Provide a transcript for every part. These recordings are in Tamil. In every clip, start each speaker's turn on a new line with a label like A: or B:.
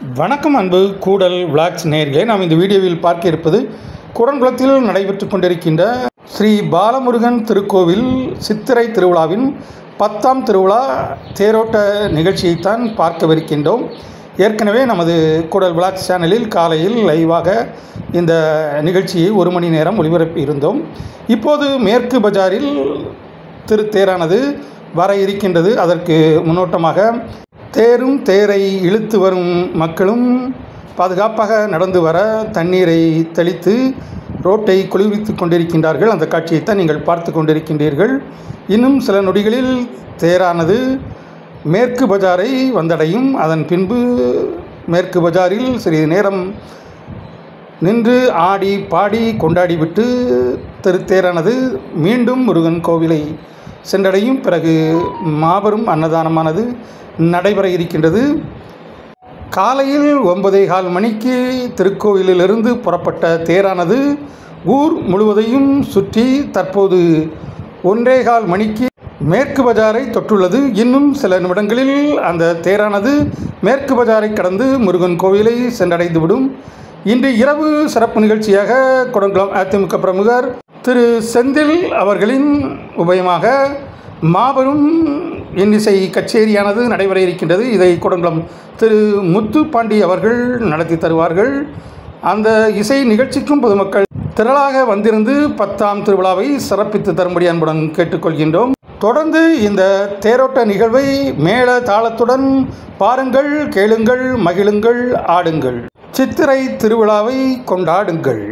A: வணக்கம் அன்பு கூடல் விளாக்ஸ் நேர்களே நாம் இந்த வீடியோவில் பார்க்க இருப்பது குடன்குளத்தில் நடைபெற்று கொண்டிருக்கின்ற ஸ்ரீ பாலமுருகன் திருக்கோவில் சித்திரை திருவிழாவின் பத்தாம் திருவிழா தேரோட்ட நிகழ்ச்சியைத்தான் பார்க்கவிருக்கின்றோம் ஏற்கனவே நமது கூடல் விளாக்ஸ் சேனலில் காலையில் லைவாக இந்த நிகழ்ச்சியை ஒரு மணி நேரம் ஒளிபரப்பி இருந்தோம் இப்போது மேற்கு பஜாரில் திருத்தேரானது வர இருக்கின்றது அதற்கு முன்னோட்டமாக தேரும் தேரை இழுத்து வரும் மக்களும் பாதுகாப்பாக நடந்து வர தண்ணீரை தெளித்து ரோட்டை குளிர்வித்து கொண்டிருக்கின்றார்கள் அந்த காட்சியைத்தான் நீங்கள் பார்த்து கொண்டிருக்கின்றீர்கள் இன்னும் சில நொடிகளில் தேரானது மேற்கு பஜாரை வந்தடையும் அதன் பின்பு மேற்கு பஜாரில் சிறிது நேரம் நின்று ஆடி பாடி கொண்டாடிவிட்டு திருத்தேரானது மீண்டும் முருகன் கோவிலை சென்றடையும் பிறகு மாபெரும் அன்னதானமானது நடைபெற இருக்கின்றது காலையில் ஒன்பதே கால் மணிக்கு திருக்கோவிலிலிருந்து புறப்பட்ட தேரானது ஊர் முழுவதையும் சுற்றி தற்போது ஒன்றே கால் மணிக்கு மேற்கு பஜாரை தொற்றுள்ளது இன்னும் சில நிமிடங்களில் அந்த தேரானது மேற்கு பஜாரை கடந்து முருகன் கோவிலை சென்றடைந்துவிடும் இன்று இரவு சிறப்பு நிகழ்ச்சியாக கொடுங்குளம் அதிமுக பிரமுகர் திரு செந்தில் அவர்களின் உபயமாக மாபெரும் இன்னிசை கச்சேரியானது நடைபெற இருக்கின்றது இதை கொடுங்குளம் திரு முத்து பாண்டி அவர்கள் நடத்தி தருவார்கள் அந்த இசை நிகழ்ச்சிக்கும் பொதுமக்கள் திரளாக வந்திருந்து பத்தாம் திருவிழாவை சிறப்பித்து தரும்படி அன்புடன் கேட்டுக்கொள்கின்றோம் தொடர்ந்து இந்த தேரோட்ட நிகழ்வை மேள தாளத்துடன் பாருங்கள் கேளுங்கள் மகிழுங்கள் ஆடுங்கள் சித்திரை திருவிழாவை கொண்டாடுங்கள்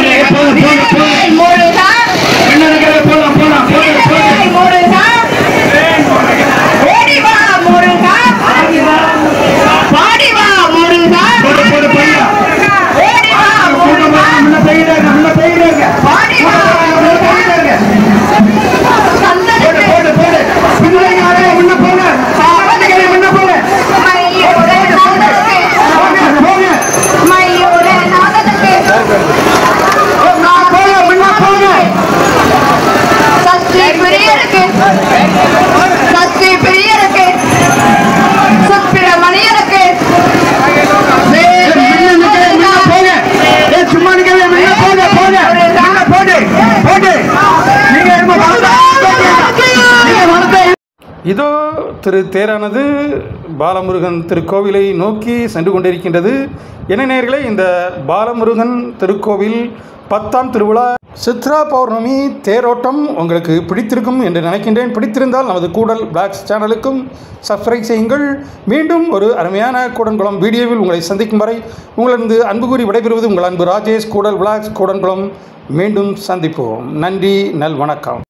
B: முருகா முருகா ஓடி வா முருகா பாடி வா முருகா ஓடி வா முருகா பாடி வா முருகா சந்தனத்து மையோட நாதனுக்கு மையோட நாதனுக்கு சஷ்டி பிரியருக்கு சஷ்டி பிரியருக்கு சுப்பிரமணியருக்கு
C: சும்மா நிக்கவே முன்ன போங்க போங்க முன்ன போடு போடு நீங்க என்னமோ வரத நீங்க வரத
A: இதோ திரு தேரானது பாலமுருகன் திருக்கோவிலை நோக்கி சென்று கொண்டிருக்கின்றது என்ன நேயர்களே இந்த பாலமுருகன் திருக்கோவில் பத்தாம் திருவிழா சித்ரா பௌர்ணமி தேரோட்டம் உங்களுக்கு பிடித்திருக்கும் என்று நினைக்கின்றேன் பிடித்திருந்தால் நமது கூடல் பிளாக்ஸ் சேனலுக்கும் சப்ஸ்கிரைப் செய்யுங்கள் மீண்டும் ஒரு அருமையான கூடன்குளம் வீடியோவில் உங்களை சந்திக்கும் வரை உங்களிருந்து அன்பு கூறி விடைபெறுவது உங்கள் அன்பு ராஜேஷ் கூடல் பிளாக்ஸ் கூடன்குளம் மீண்டும் சந்திப்போம் நன்றி நல் வணக்கம்